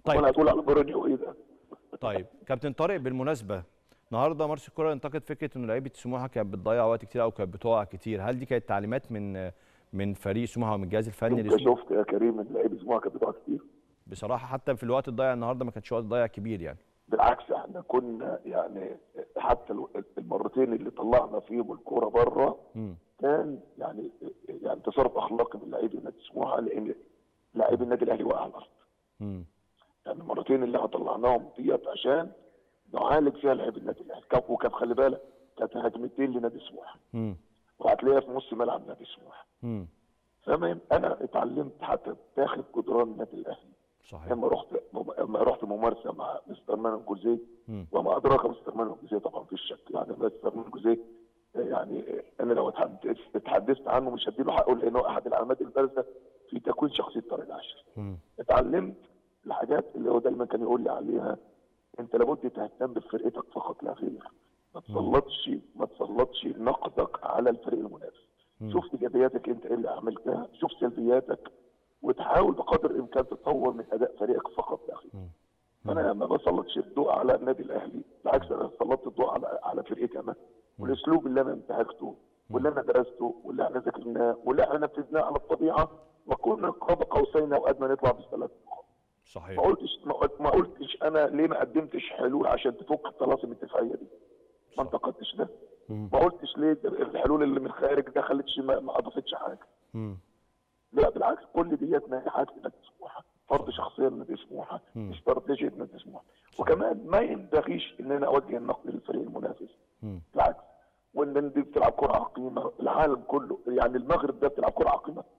طيب. وانا هتقول على مورينيو ايه ده طيب كابتن طارق بالمناسبه النهارده مارس الكره انتقد فكره ان لعيبه سموحه كانت بتضيع وقت كتير او كانت بتقع كتير هل دي كانت تعليمات من من فريق سموحه ومن الجهاز الفني انت لسموحه شفت يا كريم ان لعيبه سموحه كانت بتقع كتير بصراحه حتى في الوقت الضايع النهارده ما كانش وقت ضايع كبير يعني بالعكس احنا كنا يعني حتى الو- المرتين اللي طلعنا فيهم الكوره بره مم. كان يعني يعني تصرف اخلاقي من لاعبي نادي سموحه لان لاعبي النادي الاهلي وقع على الارض مم. يعني المرتين اللي احنا طلعناهم ديت عشان نعالج فيها لاعبي النادي الاهلي كان- وكان خلي بالك كانت هجمتين لنادي سموحه مم. وهتلاقيها في نص ملعب نادي سموحه مم. فاهم انا اتعلمت حتى داخل جدران النادي الاهلي صحيح لما رحت لما رحت ممارسه مع مستر مان جوزيه مم. وما ادراك مستر مان جوزيه طبعا في الشك يعني مستر مان جوزيه يعني انا لو اتحدثت اتحدثت عنه مش هديله حقه لانه احد العلامات البارزه في تكوين شخصيه طارق العشري مم. اتعلمت الحاجات اللي هو دايما كان يقول لي عليها انت لابد تهتم بفرقتك فقط لا غير ما تسلطش ما تسلطش نقدك على الفريق المنافس شوف ايجابياتك انت ايه اللي عملتها شوف سلبياتك وتحاول بقدر الامكان تطور من اداء فريقك فقط لا غير فانا ما بسلطش الضوء على النادي الاهلي بالعكس انا سلطت الضوء على على فرقتي انا والاسلوب اللي انا انتهجته واللي انا درسته واللي احنا ذاكرناه واللي احنا نفذناه على الطبيعه وكنا قاب قوسين او ادنى نطلع بالثلاث نقاط صحيح ما قلتش ما قلت- ما قلتش انا ليه ما قدمتش حلول عشان تفك الطلاسم الدفاعيه دي ما انتقدتش ده مم. ما قلتش ليه ده الحلول اللي من الخارج ده خلتش ما, ما اضافتش حاجه مم. لا بالعكس كل ديت نجاحات لنادي سموحه فرض شخصيه لنادي سموحه استراتيجيه نادي سموحه وكمان ما ينبغيش ان انا اوجه النقد للفريق المنافس مم. بالعكس وان دي بتلعب كره عقيمه العالم كله يعني المغرب ده بتلعب كره عقيمه